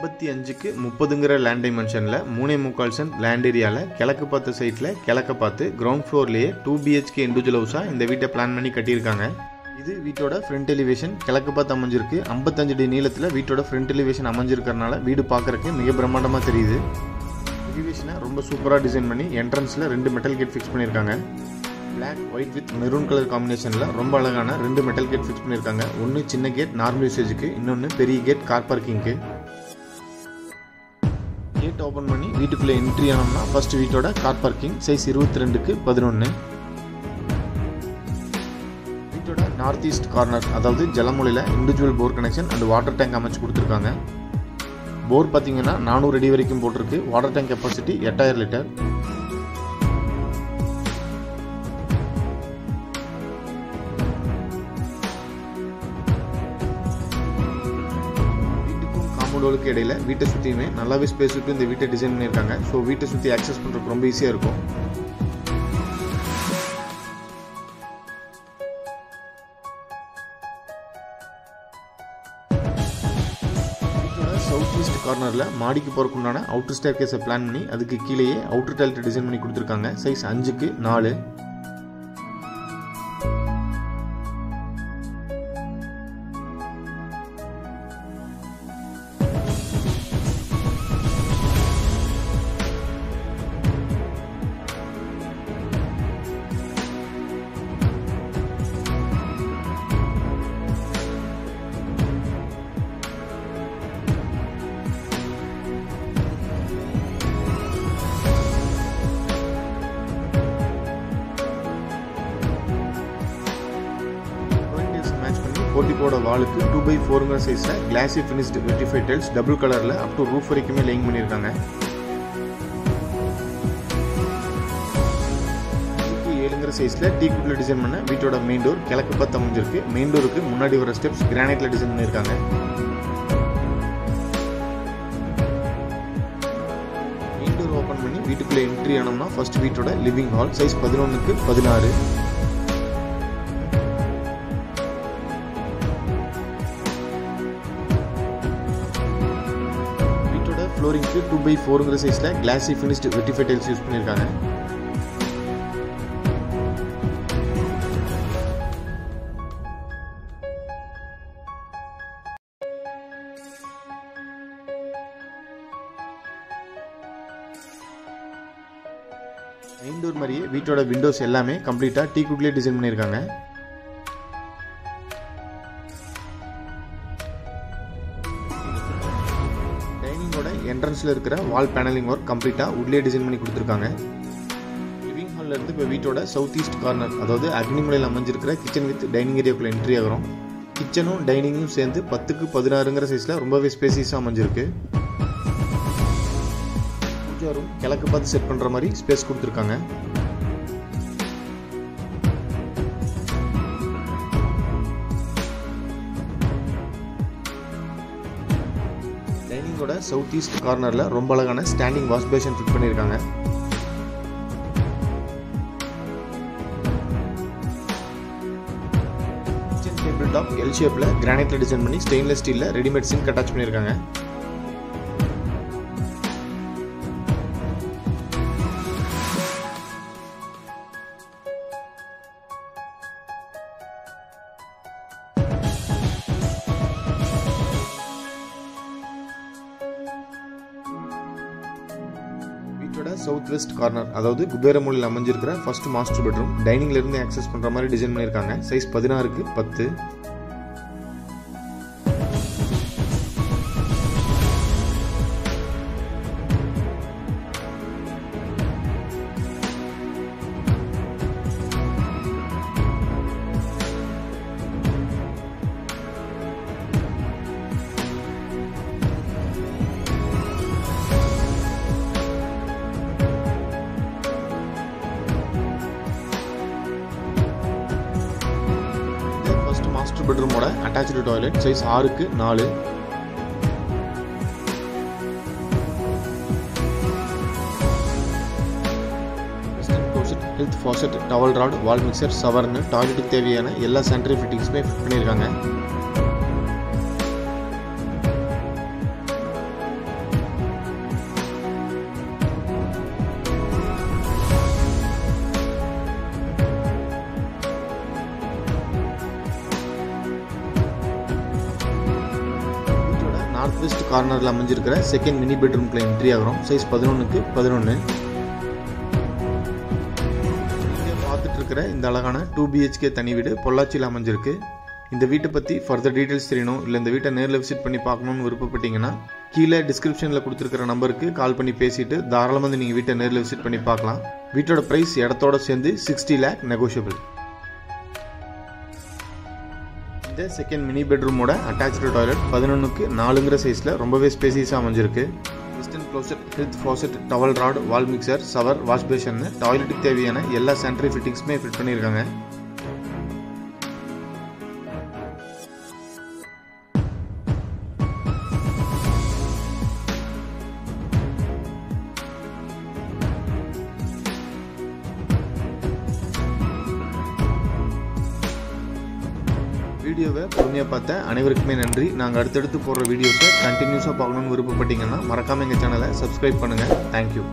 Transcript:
ஐம்பத்தி அஞ்சுக்கு முப்பதுங்கிற லேண்ட் டைமென்ஷனில் மூணே முக்கால் சென்ட் லேண்ட் ஏரியாவில் கிழக்கு பார்த்த சைட்டில் கிழக்க பார்த்து கிரவுண்ட் ஃப்ளோர்லேயே டூ பிஹெச்கே இண்டிவிஜுவல் ஹவுஸாக இந்த வீட்டை பிளான் பண்ணி கட்டியிருக்காங்க இது வீட்டோட ஃப்ரண்ட் எலிவேஷன் கிழக்கு பார்த்து அமைஞ்சிருக்கு ஐம்பத்தஞ்சு அடி நீளத்தில் வீட்டோட ஃப்ரண்ட் எலிவேஷன் அமைஞ்சிருக்கறனால வீடு பார்க்குறக்கு மிக பிரம்மாண்டமாக தெரியுது எலிவேஷனை ரொம்ப சூப்பராக டிசைன் பண்ணி என்ட்ரன்ஸில் ரெண்டு மெட்டல் கேட் ஃபிக்ஸ் பண்ணியிருக்காங்க Black white with maroon colour காம்பினேஷனில் ரொம்ப அழகான ரெண்டு மெட்டல் கேட் ஃபிக்ஸ் பண்ணியிருக்காங்க ஒன்று சின்ன கேட் நார்மல் யூசேஜுக்கு இன்னொன்று பெரிய கேட் கார் பார்க்கிங்க்கு கேட் ஓப்பன் பண்ணி வீட்டுக்குள்ளே என்ட்ரி ஆனோம்னா ஃபர்ஸ்ட் வீட்டோட கார் பார்க்கிங் சைஸ் இருபத்தி ரெண்டுக்கு பதினொன்று வீட்டோட நார்த் ஈஸ்ட் கார்னர் அதாவது ஜலமொழியில் individual bore connection and water tank அமைச்சு கொடுத்துருக்காங்க போர் பார்த்தீங்கன்னா நானூறு அடி வரைக்கும் போட்டிருக்கு வாட்டர் டேங்க் கெப்பாசிட்டி எட்டாயிரம் லிட்டர் வீட்டுக்கும் காம்பவுண்டுகளுக்கு இடையில வீட்டை சுற்றியுமே நல்லாவே ஸ்பேஸ் விட்டு இந்த வீட்டை டிசைன் பண்ணியிருக்காங்க ஸோ வீட்டை சுற்றி ஆக்சஸ் பண்ணுறதுக்கு ரொம்ப ஈஸியாக இருக்கும் வீட்டோட சவுத் ஈஸ்ட் கார்னரில் மாடிக்கு போகிறக்குண்டான அவுட்டர் ஸ்டேர் கேஸை பிளான் பண்ணி அதுக்கு கீழேயே அவுட்டர் டாய்லெட் டிசைன் பண்ணி கொடுத்துருக்காங்க சைஸ் அஞ்சுக்கு நாலு மேட்ச் பண்ணி போட்டிக்கோட வாலுக்கு டூ பை ஃபோருங்கிற சைஸில் glossy finished vitrified tiles double கலரில் அப் டு ரூஃப் வரைக்குமே லேயிங் பண்ணியிருக்காங்க இதுக்கு ஏழுங்கிற சைஸில் டீ குட்டில் டிசைன் பண்ண வீட்டோட மெயின் டோர் கிழக்கு பார்த்து அமைஞ்சிருக்கு மெயின் டோருக்கு முன்னாடி வர ஸ்டெப்ஸ் கிரானைட்டில் டிசைன் பண்ணியிருக்காங்க மெயின் டோர் ஓப்பன் பண்ணி வீட்டுக்குள்ளே என்ட்ரி ஆனோம்னா ஃபர்ஸ்ட் வீட்டோட லிவிங் ஹால் சைஸ் பதினொன்றுக்கு பதினாறு வீட்டோட ஃப்ளோரிங்க்கு டூ பை ஃபோருங்கிற சைஸில் glossy finished vitrified tiles use பண்ணியிருக்காங்க மெயின் டோர் மாதிரியே வீட்டோட விண்டோஸ் எல்லாமே கம்ப்ளீட்டாக டீ குட்லேயே டிசைன் பண்ணியிருக்காங்க டைனிங்கோட என்ட்ரன்ஸில் இருக்கிற வால் பேனலிங் ஒர்க் கம்ப்ளீட்டாக உட்லேயே டிசைன் பண்ணி கொடுத்துருக்காங்க லிவிங் ஹாலில் இருந்து இப்போ வீட்டோட சவுத் ஈஸ்ட் கார்னர் அதாவது அக்னிமலையில் அமைஞ்சிருக்கிற கிச்சன் வித் டைனிங் ஏரியாக்குள்ளே என்ட்ரி ஆகிறோம் கிச்சனும் டைனிங்கும் சேர்ந்து பத்துக்கு பதினாறுங்கிற சைஸில் ரொம்பவே ஸ்பேசியஸாக அமைஞ்சிருக்கு பூஜா ரூம் கிழக்கு பார்த்து செட் பண்ணுற மாதிரி ஸ்பேஸ் கொடுத்துருக்காங்க டைனிங்கோட சவுத் ஈஸ்ட் கார்னரில் ரொம்ப அழகான ஸ்டாண்டிங் வாஷ் பேஷன் ஃபிட் பண்ணியிருக்காங்க கிச்சன் டேபிள் டாப் எல் ஷேப்பில் கிரானைட்டில் டிசைன் பண்ணி ஸ்டெயின்லெஸ் ஸ்டீலில் ரெடிமேட் சிங்க் அட்டாச் பண்ணியிருக்காங்க வீட்டோட சவுத் வெஸ்ட் கார்னர் அதாவது குபேரமூலையில் அமைஞ்சிருக்கிற ஃபர்ஸ்ட் மாஸ்டர் பெட்ரூம் டைனிங்ல இருந்து ஆக்சஸ் பண்ற மாதிரி டிசைன் பண்ணியிருக்காங்க சைஸ் பதினாறுக்கு பத்து ஃபர்ஸ்ட் மாஸ்டர் பெட்ரூமோட அட்டாச்சு டாய்லெட் சைஸ் ஆறுக்கு நாலு health faucet towel rod wall mixer சவர்னு டாய்லெட்டுக்கு தேவையான எல்லா சானிட்டரி ஃபிட்டிங்ஸுமே ஃபிட் பண்ணியிருக்காங்க நார்த் வெஸ்ட் கார்னரில் அமைஞ்சிருக்கிற செகண்ட் மினி பெட்ரூம்குள்ள என்ட்ரி ஆகிறோம் சைஸ் பதினொன்றுக்கு பதினொன்று பார்த்துட்டு இருக்கிற இந்த அழகான டூ பிஹெச்கே தனி வீடு பொள்ளாச்சியில் அமைஞ்சிருக்கு இந்த வீட்டை பற்றி ஃபர்தர் டீட்டெயில்ஸ் தெரியணும் இல்லை இந்த வீட்டை நேரில் விசிட் பண்ணி பார்க்கணுன்னு விருப்பப்பட்டீங்கன்னா கீழே டிஸ்கிரிப்ஷனில் கொடுத்துருக்கிற நம்பருக்கு கால் பண்ணி பேசிட்டு தாராளமாக வந்து நீங்கள் வீட்டை நேரில் விசிட் பண்ணி பார்க்கலாம் வீட்டோட ப்ரைஸ் இடத்தோட சேர்ந்து சிக்ஸ்டி லேக் நெகோஷியபிள் இந்த செகண்ட் மினி பெட்ரூமோட அட்டாச்சு டாய்லெட் பதினொன்றுக்கு நாலுங்கிற சைஸில் ரொம்பவே ஸ்பேசியஸாக அமைஞ்சிருக்கு western closet health faucet towel rod wall mixer shower wash basin டாய்லெட்டுக்கு தேவையான எல்லா சானிட்டரி ஃபிட்டிங்ஸுமே ஃபிட் பண்ணியிருக்காங்க வீடியோவை பொறுமையாக பார்த்த அனைவருக்குமே நன்றி நாங்கள் அடுத்தடுத்து போடுற வீடியோஸை கண்டினியூஸாக பார்க்கணுன்னு விருப்பப்பட்டீங்கன்னா மறக்காமல் எங்கள் சேனலை சப்ஸ்கிரைப் பண்ணுங்கள் தேங்க்யூ